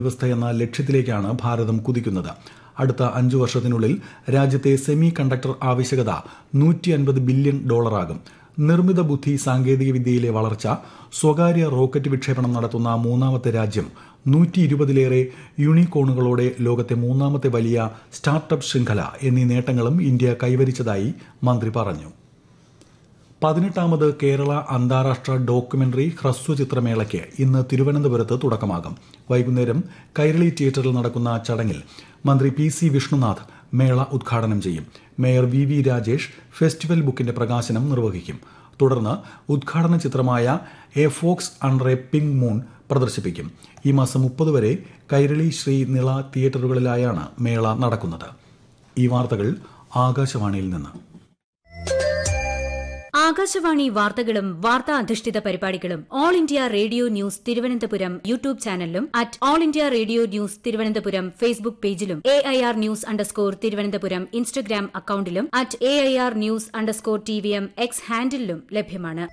വ്യവസ്ഥയെന്ന ലക്ഷ്യത്തിലേക്കാണ് ഭാരതം കുതിക്കുന്നത് അടുത്ത അഞ്ചു വർഷത്തിനുള്ളിൽ രാജ്യത്തെ സെമി കണ്ടക്ടർ ആവശ്യകത നൂറ്റി അൻപത് ബില്യൺ ഡോളറാകും നിർമ്മിത ബുദ്ധി സാങ്കേതിക വിദ്യയിലെ വളർച്ച സ്വകാര്യ റോക്കറ്റ് വിക്ഷേപണം നടത്തുന്ന മൂന്നാമത്തെ രാജ്യം നൂറ്റി ഇരുപതിലേറെ യൂണിക്കോണുകളോടെ ലോകത്തെ മൂന്നാമത്തെ വലിയ സ്റ്റാർട്ടപ്പ് ശൃംഖല എന്നീ നേട്ടങ്ങളും ഇന്ത്യ കൈവരിച്ചതായി മന്ത്രി പറഞ്ഞു പതിനെട്ടാമത് കേരള അന്താരാഷ്ട്ര ഡോക്യുമെന്ററി ഹ്രസ്വചിത്രമേളയ്ക്ക് ഇന്ന് തിരുവനന്തപുരത്ത് തുടക്കമാകും വൈകുന്നേരം കൈരളി തിയേറ്ററിൽ നടക്കുന്ന ചടങ്ങിൽ മന്ത്രി പി സി വിഷ്ണുനാഥ് മേള ഉദ്ഘാടനം ചെയ്യും mayor V V Rajesh festival ബുക്കിന്റെ പ്രകാശനം നിർവഹിക്കും തുടർന്ന് ഉദ്ഘാടന ചിത്രമായ a fox under a pink moon പ്രദർശിപ്പിക്കും ഈ മാസം മുപ്പത് വരെ കൈരളി ശ്രീ നിള തിയേറ്ററുകളിലായാണ് മേള നടക്കുന്നത് ഈ വാർത്തകൾ ആകാശവാണിയിൽ നിന്ന് ആകാശവാണി വാർത്തകളും വാർത്താ അധിഷ്ഠിത പരിപാടികളും all India radio news Thiruvananthapuram YouTube ചാനലിലും at all India radio news Thiruvananthapuram Facebook പേജിലും A I R news underscore Thiruvananthapuram Instagram അക്കൌണ്ടിലും at A I R news underscore T V M X ഹാൻഡിലും ലഭ്യമാണ്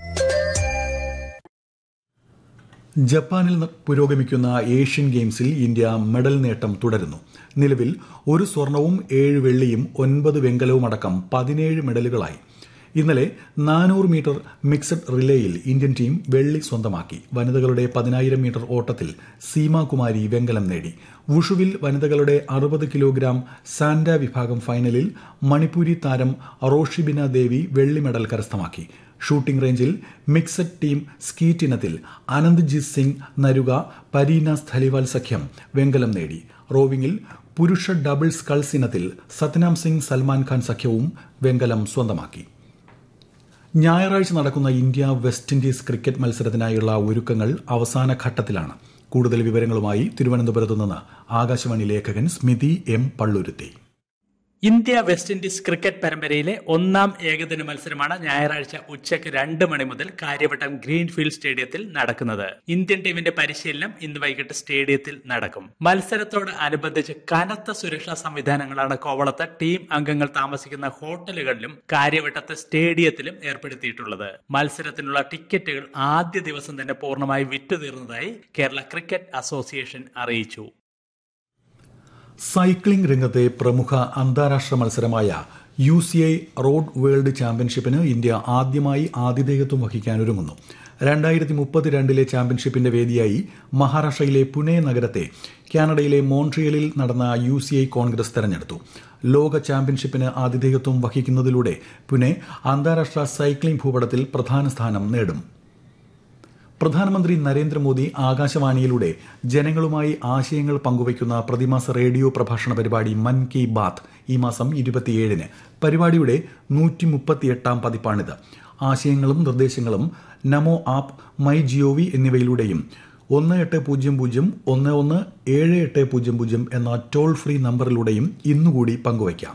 ജപ്പാനിൽ പുരോഗമിക്കുന്ന ഏഷ്യൻ ഗെയിംസിൽ ഇന്ത്യ മെഡൽ നേട്ടം തുടരുന്നു നിലവിൽ ഒരു സ്വർണവും ഏഴ് വെള്ളിയും ഒൻപത് വെങ്കലവും അടക്കം പതിനേഴ് മെഡലുകളായി ഇന്നലെ നാനൂറ് മീറ്റർ മിക്സഡ് റിലേയിൽ ഇന്ത്യൻ ടീം വെള്ളി സ്വന്തമാക്കി വനിതകളുടെ പതിനായിരം മീറ്റർ ഓട്ടത്തിൽ സീമാകുമാരി വെങ്കലം നേടി വുഷുവിൽ വനിതകളുടെ അറുപത് കിലോഗ്രാം സാൻഡ വിഭാഗം ഫൈനലിൽ മണിപ്പൂരി താരം റോഷിബിന ദേവി വെള്ളി മെഡൽ കരസ്ഥമാക്കി ഷൂട്ടിംഗ് റേഞ്ചിൽ മിക്സഡ് ടീം സ്കീറ്റ് ഇനത്തിൽ അനന്ത്ജിത് സിംഗ് നരുക പരീന സ്ഥലിവാൽ സഖ്യം വെങ്കലം നേടി റോവിംഗിൽ പുരുഷ ഡബിൾ സ്കൾസ് ഇനത്തിൽ സത്നാം സിംഗ് സൽമാൻ ഖാൻ സഖ്യവും വെങ്കലം സ്വന്തമാക്കി ഞായറാഴ്ച നടക്കുന്ന ഇന്ത്യ വെസ്റ്റ് ഇൻഡീസ് ക്രിക്കറ്റ് മത്സരത്തിനായുള്ള ഒരുക്കങ്ങൾ അവസാന ഘട്ടത്തിലാണ് കൂടുതൽ വിവരങ്ങളുമായി തിരുവനന്തപുരത്ത് നിന്ന് ആകാശവാണി ലേഖകൻ Smithi M Palluruthy India West Indies cricket പരമ്പരയിലെ ഒന്നാം ഏകദിന മത്സരമാണ് ഞായറാഴ്ച ഉച്ചയ്ക്ക് രണ്ട് മണി മുതൽ കാര്യവട്ടം ഗ്രീൻഫീൽഡ് സ്റ്റേഡിയത്തിൽ നടക്കുന്നത് ഇന്ത്യൻ ടീമിന്റെ പരിശീലനം ഇന്ന് വൈകിട്ട് സ്റ്റേഡിയത്തിൽ നടക്കും മത്സരത്തോട് അനുബന്ധിച്ച് കനത്ത സുരക്ഷാ സംവിധാനങ്ങളാണ് കോവളത്ത് ടീം അംഗങ്ങൾ താമസിക്കുന്ന ഹോട്ടലുകളിലും കാര്യവട്ടത്തെ സ്റ്റേഡിയത്തിലും ഏർപ്പെടുത്തിയിട്ടുള്ളത് മത്സരത്തിനുള്ള ടിക്കറ്റുകൾ ആദ്യ ദിവസം തന്നെ പൂർണ്ണമായി വിറ്റുതീർന്നതായി കേരള ക്രിക്കറ്റ് അസോസിയേഷൻ അറിയിച്ചു സൈക്ലിംഗ് രംഗത്തെ പ്രമുഖ അന്താരാഷ്ട്ര മത്സരമായ U C I road world ചാമ്പ്യൻഷിപ്പിന് ഇന്ത്യ ആദ്യമായി ആതിഥേയത്വം വഹിക്കാനൊരുങ്ങുന്നു രണ്ടായിരത്തി മുപ്പത്തിരണ്ടിലെ ചാമ്പ്യൻഷിപ്പിന്റെ വേദിയായി മഹാരാഷ്ട്രയിലെ പുനെ നഗരത്തെ കാനഡയിലെ മോൺട്രിയലിൽ നടന്ന യു സി ഐ കോൺഗ്രസ് തെരഞ്ഞെടുത്തു ലോക ചാമ്പ്യൻഷിപ്പിന് ആതിഥേയത്വം വഹിക്കുന്നതിലൂടെ പുനെ അന്താരാഷ്ട്ര സൈക്ലിംഗ് ഭൂപടത്തിൽ പ്രധാന സ്ഥാനം നേടും പ്രധാനമന്ത്രി നരേന്ദ്രമോദി ആകാശവാണിയിലൂടെ ജനങ്ങളുമായി ആശയങ്ങൾ പങ്കുവയ്ക്കുന്ന പ്രതിമാസ റേഡിയോ പ്രഭാഷണ പരിപാടി മൻ കി ബാത്ത് ഈ മാസം ഇരുപത്തിയേഴിന് പരിപാടിയുടെ നൂറ്റി മുപ്പത്തിയെട്ടാം പതിപ്പാണിത് ആശയങ്ങളും നിർദ്ദേശങ്ങളും നമോ ആപ്പ് മൈ ജിഒവി എന്നിവയിലൂടെയും ഒന്ന് എട്ട് പൂജ്യം പൂജ്യം ഒന്ന് ഒന്ന് ഏഴ് എട്ട് പൂജ്യം പൂജ്യം എന്ന ടോൾ ഫ്രീ നമ്പറിലൂടെയും ഇന്നുകൂടി പങ്കുവയ്ക്കാം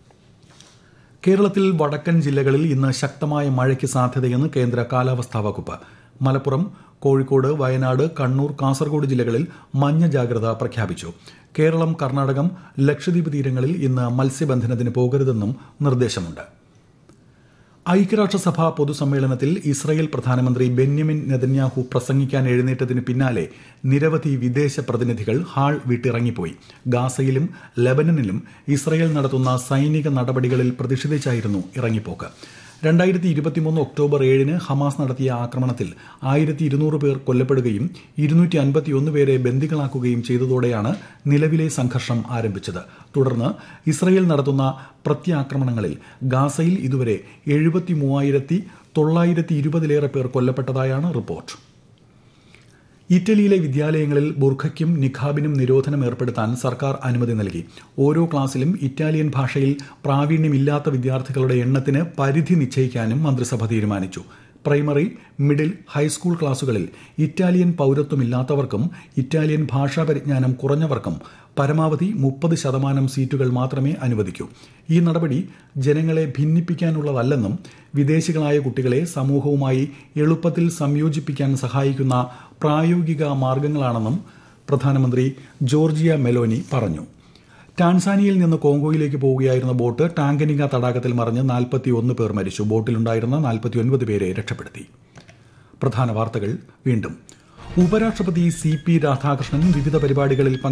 കേരളത്തിൽ വടക്കൻ ജില്ലകളിൽ ഇന്ന് ശക്തമായ മഴയ്ക്ക് സാധ്യതയെന്ന് കേന്ദ്ര കാലാവസ്ഥാ വകുപ്പ് മലപ്പുറം കോഴിക്കോട് വയനാട് കണ്ണൂർ കാസർഗോഡ് ജില്ലകളിൽ മഞ്ഞ ജാഗ്രത പ്രഖ്യാപിച്ചു കേരളം കർണാടകം ലക്ഷദ്വീപ് തീരങ്ങളിൽ ഇന്ന് മത്സ്യബന്ധനത്തിന് പോകരുതെന്നും നിർദ്ദേശമുണ്ട് ഐക്യരാഷ്ട്രസഭ പൊതുസമ്മേളനത്തിൽ ഇസ്രയേൽ പ്രധാനമന്ത്രി ബെന്യമിൻ നെതന്യാഹു പ്രസംഗിക്കാൻ എഴുന്നേറ്റതിന് പിന്നാലെ നിരവധി വിദേശ പ്രതിനിധികൾ ഹാൾ വിട്ടിറങ്ങിപ്പോയി ഗാസയിലും ലബനനിലും ഇസ്രയേൽ നടത്തുന്ന സൈനിക നടപടികളിൽ പ്രതിഷേധിച്ചായിരുന്നു ഇറങ്ങിപ്പോക്ക് രണ്ടായിരത്തി ഇരുപത്തിമൂന്ന് ഒക്ടോബർ ഏഴിന് ഹമാസ് നടത്തിയ ആക്രമണത്തിൽ ആയിരത്തി ഇരുന്നൂറ് പേർ കൊല്ലപ്പെടുകയും ഇരുന്നൂറ്റി അൻപത്തിയൊന്ന് പേരെ ബന്ദികളാക്കുകയും ചെയ്തതോടെയാണ് നിലവിലെ സംഘർഷം ആരംഭിച്ചത് തുടർന്ന് ഇസ്രയേൽ നടത്തുന്ന പ്രത്യാക്രമണങ്ങളിൽ ഗാസയിൽ ഇതുവരെ എഴുപത്തി മൂവായിരത്തി തൊള്ളായിരത്തി ഇരുപതിലേറെ പേർ കൊല്ലപ്പെട്ടതായാണ് റിപ്പോർട്ട് ഇറ്റലിയിലെ വിദ്യാലയങ്ങളിൽ ബുർഖയ്ക്കും നിഖാബിനും നിരോധനം ഏർപ്പെടുത്താൻ സർക്കാർ അനുമതി നൽകി ഓരോ ക്ലാസ്സിലും ഇറ്റാലിയൻ ഭാഷയിൽ പ്രാവീണ്യമില്ലാത്ത വിദ്യാർത്ഥികളുടെ എണ്ണത്തിന് പരിധി നിശ്ചയിക്കാനും മന്ത്രിസഭ തീരുമാനിച്ചു പ്രൈമറി മിഡിൽ ഹൈസ്കൂൾ ക്ലാസുകളിൽ ഇറ്റാലിയൻ പൌരത്വമില്ലാത്തവർക്കും ഇറ്റാലിയൻ ഭാഷാ പരിജ്ഞാനം കുറഞ്ഞവർക്കും പരമാവധി മുപ്പത് ശതമാനം സീറ്റുകൾ മാത്രമേ അനുവദിക്കൂ ഈ നടപടി ജനങ്ങളെ ഭിന്നിപ്പിക്കാനുള്ളതല്ലെന്നും വിദേശികളായ കുട്ടികളെ സമൂഹവുമായി എളുപ്പത്തിൽ സംയോജിപ്പിക്കാൻ സഹായിക്കുന്ന പ്രായോഗിക മാർഗങ്ങളാണെന്നും പ്രധാനമന്ത്രി ജോർജിയ മെലോനി പറഞ്ഞു ടാൻസാനിയയിൽ നിന്ന് കോങ്കോയിലേക്ക് പോവുകയായിരുന്ന ബോട്ട് ടാങ്കനിക തടാകത്തിൽ മറിഞ്ഞ് നാൽപ്പത്തിയൊന്ന് പേർ മരിച്ചു ബോട്ടിലുണ്ടായിരുന്ന നാൽപ്പത്തിയൊൻപത് പേരെ രക്ഷപ്പെടുത്തി പ്രധാന വാർത്തകൾ വീണ്ടും ഉപരാഷ്ട്രപതി സി പി രാധാകൃഷ്ണൻ വിവിധ പരിപാടികളിൽ